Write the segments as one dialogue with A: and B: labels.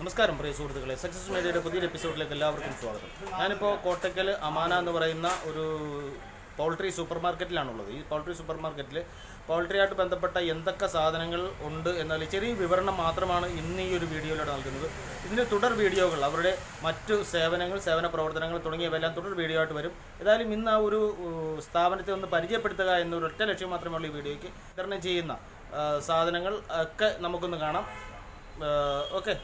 A: നമസ്കാരം പ്രിയ സുഹൃത്തുക്കളെ സക്സസ് മീഡിയയുടെ പുതിയൊരു എപ്പിസോഡിലേക്ക് എല്ലാവർക്കും സ്വാഗതം ഞാനിപ്പോൾ കോട്ടയ്ക്കൽ അമാന എന്ന് പറയുന്ന ഒരു പൗൾട്രി സൂപ്പർ മാർക്കറ്റിലാണുള്ളത് ഈ പൗൾട്രി സൂപ്പർ മാർക്കറ്റിൽ പൗൾട്രിയായിട്ട് ബന്ധപ്പെട്ട എന്തൊക്കെ സാധനങ്ങൾ ഉണ്ട് എന്നാൽ ചെറിയ വിവരണം മാത്രമാണ് ഇന്ന് ഈ ഒരു വീഡിയോയിലൂടെ നൽകുന്നത് ഇതിൻ്റെ തുടർ വീഡിയോകൾ അവരുടെ മറ്റു സേവനങ്ങൾ സേവന പ്രവർത്തനങ്ങൾ തുടങ്ങിയവയെല്ലാം തുടർ വീഡിയോ ആയിട്ട് വരും ഏതായാലും ഇന്ന് ആ ഒരു uh, സ്ഥാപനത്തെ ഒന്ന് പരിചയപ്പെടുത്തുക എന്നൊരു ഒറ്റ ലക്ഷ്യം മാത്രമേ ഉള്ളൂ ഈ വീഡിയോയ്ക്ക് വിതരണം ചെയ്യുന്ന ആ, സാധനങ്ങൾ ഒക്കെ നമുക്കൊന്ന് കാണാം ഓക്കെ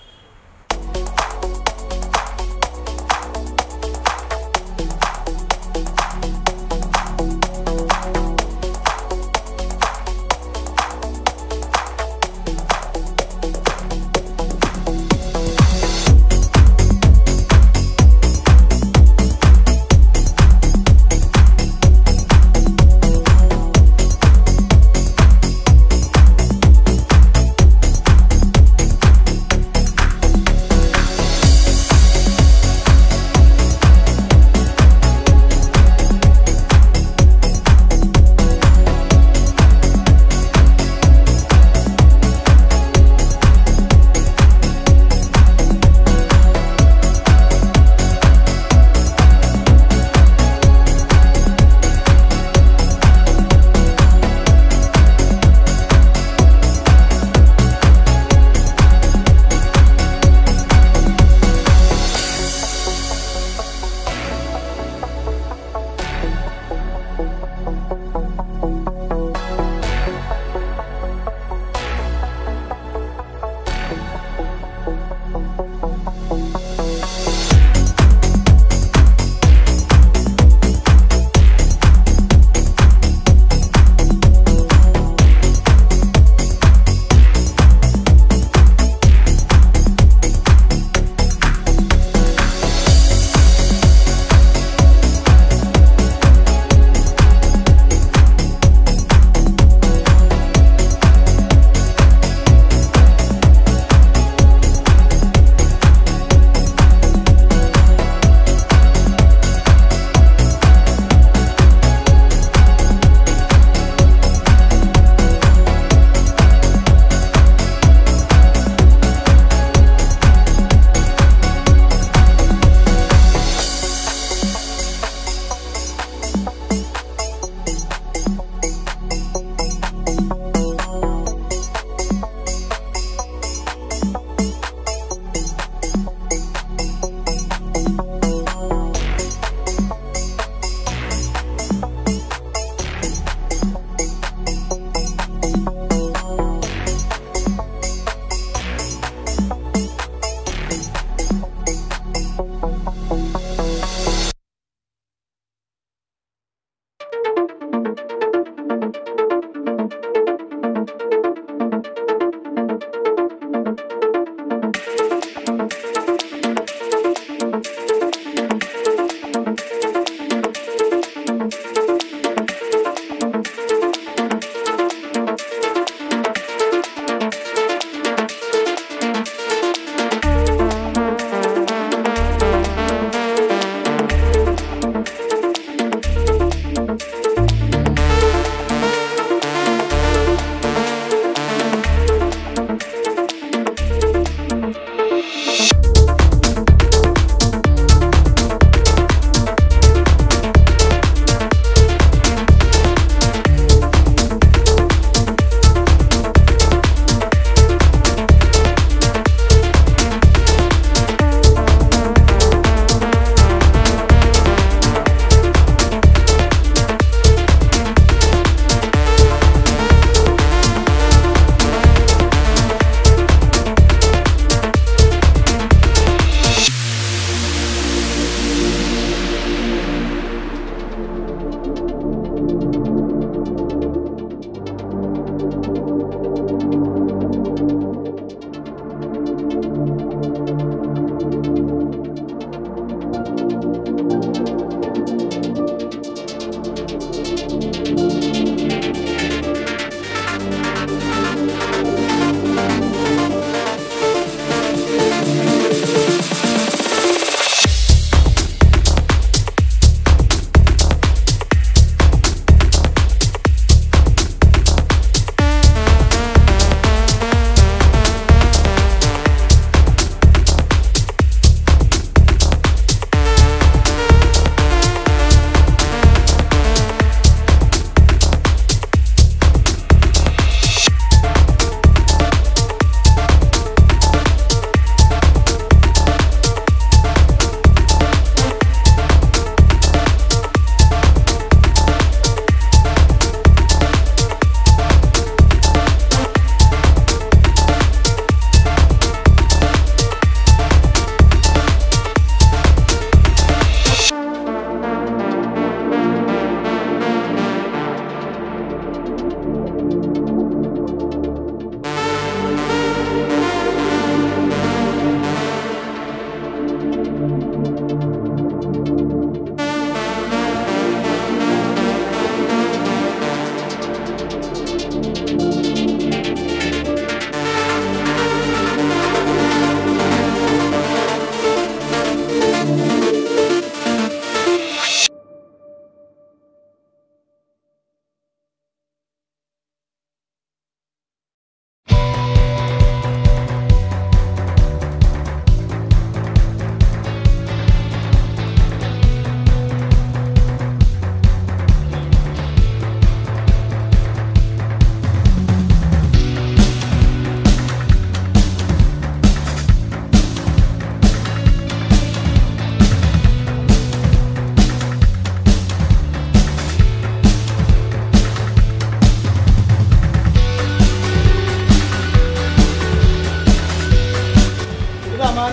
A: ഇത് അമാന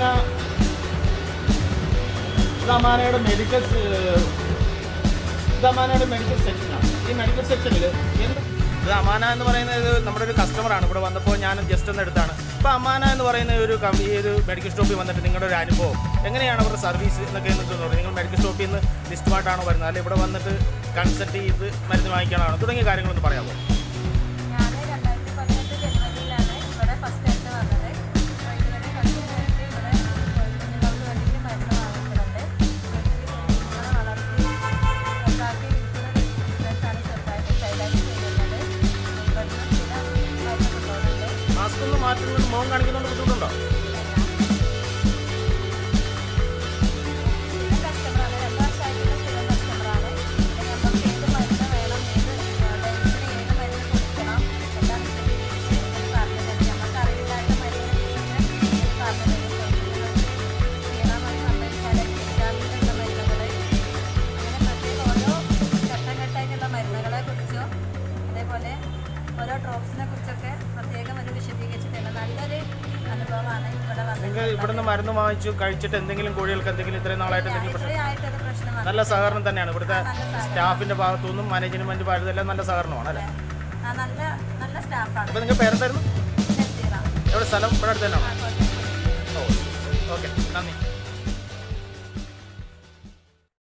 A: ഇത് അമാനയുടെ മെഡിക്കൽ ഇത് അമാനയുടെ മെഡിക്കൽ സെക്ഷനാണ് ഈ മെഡിക്കൽ സെക്ഷനിൽ എന്ത് ഇത് അമാന എന്ന് പറയുന്നത് നമ്മുടെ ഒരു കസ്റ്റമറാണ് ഇവിടെ വന്നപ്പോൾ ഞാൻ ജസ്റ്റ് ഒന്ന് എടുത്താണ് ഇപ്പോൾ അമാന എന്ന് പറയുന്ന ഒരു കം- ഈ ഒരു മെഡിക്കൽ സ്റ്റോപ്പിൽ വന്നിട്ട് നിങ്ങളുടെ ഒരു അനുഭവം എങ്ങനെയാണ് അവരുടെ സർവീസ് എന്നൊക്കെ എന്ന് പറയുന്നത് നിങ്ങൾ മെഡിക്കൽ സ്റ്റോപ്പിൽ നിന്ന് ലിസ്റ്റുമായിട്ടാണോ വരുന്നത് അല്ലെങ്കിൽ ഇവിടെ വന്നിട്ട് കൺസൾട്ട് ചെയ്ത് മരുന്ന് വാങ്ങിക്കാനാണോ തുടങ്ങിയ കാര്യങ്ങളൊന്ന് പറയാമോ
B: ഞാൻ രണ്ടായിരത്തി പതിനെട്ട് ജനുവരിയിലാണ് ഇവിടെ ഫസ്റ്റ് ആയിട്ട് വന്നത് അപ്പോൾ ഇതുവരെ കണ്ടിന്യൂസ് ഇവിടെ കുഞ്ഞുങ്ങൾക്ക് വേണ്ടിയിട്ട് മരുന്ന് വാങ്ങിക്കുന്നുണ്ട് കുഞ്ഞുങ്ങളെ വളർത്തി വലുതാക്കി വിൽക്കുന്ന ബിസിനസ്സാണ് ചെറുതായിട്ട് സൈഡായിട്ട് ചെയ്യുന്നത് ഇവിടുന്ന് ചില മരുന്ന് കൊണ്ടുപോകുന്നുണ്ട്
A: മാസ്ക് ഒന്ന് മാറ്റുന്നത് മോൻ കാണിക്കുന്നതുകൊണ്ട് ബുദ്ധിമുട്ടുണ്ടോ
B: സ്ഥിരം കസ്റ്റമറാണ് രണ്ട് വർഷമായിട്ടുള്ള സ്ഥിരം കസ്റ്റമറാണ് പിന്നെ നമുക്ക് ഏത് മരുന്ന് വേണം ഏത് ഡേറ്റിന് ഏത് മരുന്ന് കുടിക്കണം എല്ലാം വിശദീകരിച്ച് പറഞ്ഞു തരും നമുക്ക് അറിയില്ലാത്ത മരുന്നിനെ പറഞ്ഞു തരും ക്ഷീണമായി സംഭവിച്ചാൽ വിറ്റാമിനുള്ള മരുന്നുകൾ അങ്ങനെ പ്രത്യേകം ഓരോ ഘട്ടം ഘട്ടമായിട്ടുള്ള മരുന്നുകളെ കുറിച്ചോ അതേപോലെ ഓരോ ഡ്രോപ്സിനെ കുറിച്ചൊക്കെ പ്രത്യേകം ഒരു വിശദീകരിച്ച് തരുന്ന നല്ലൊരു അനുഭവമാണ് ഇവിടെ
A: നിങ്ങൾ
B: വന്നത്
A: ഇവിടുന്ന് മരുന്ന് വാങ്ങിച്ചു കഴിച്ചിട്ട് എന്തെങ്കിലും കോഴികൾക്ക് എന്തെങ്കിലും ഇത്രയും നാളായിട്ട് എന്തെങ്കിലും പ്രശ്നം
B: ഇത്രയായിട്ടൊരു പ്രശ്നം വന്നിട്ടില്ല.
A: നല്ല സഹകരണം തന്നെയാണ് ഇവിടുത്തെ
B: നല്ല സഹകരണം.
A: സ്റ്റാഫിന്റെ ഭാഗത്തു നിന്നും മാനേജ്മെന്റ് ഭാഗത്തും എല്ലാം നല്ല സഹകരണമാണ് അല്ലേ
B: ആ നല്ല നല്ല സ്റ്റാഫാണ്
A: അപ്പോൾ നിങ്ങൾ പേരെന്തായിരുന്നു
B: നസീറ
A: എവിടെ സ്ഥലം ഇവിടെ അടുത്ത് തന്നെയാണോ
B: ആ, കോട്ടയം.
A: ഓ ഓക്കെ നന്ദി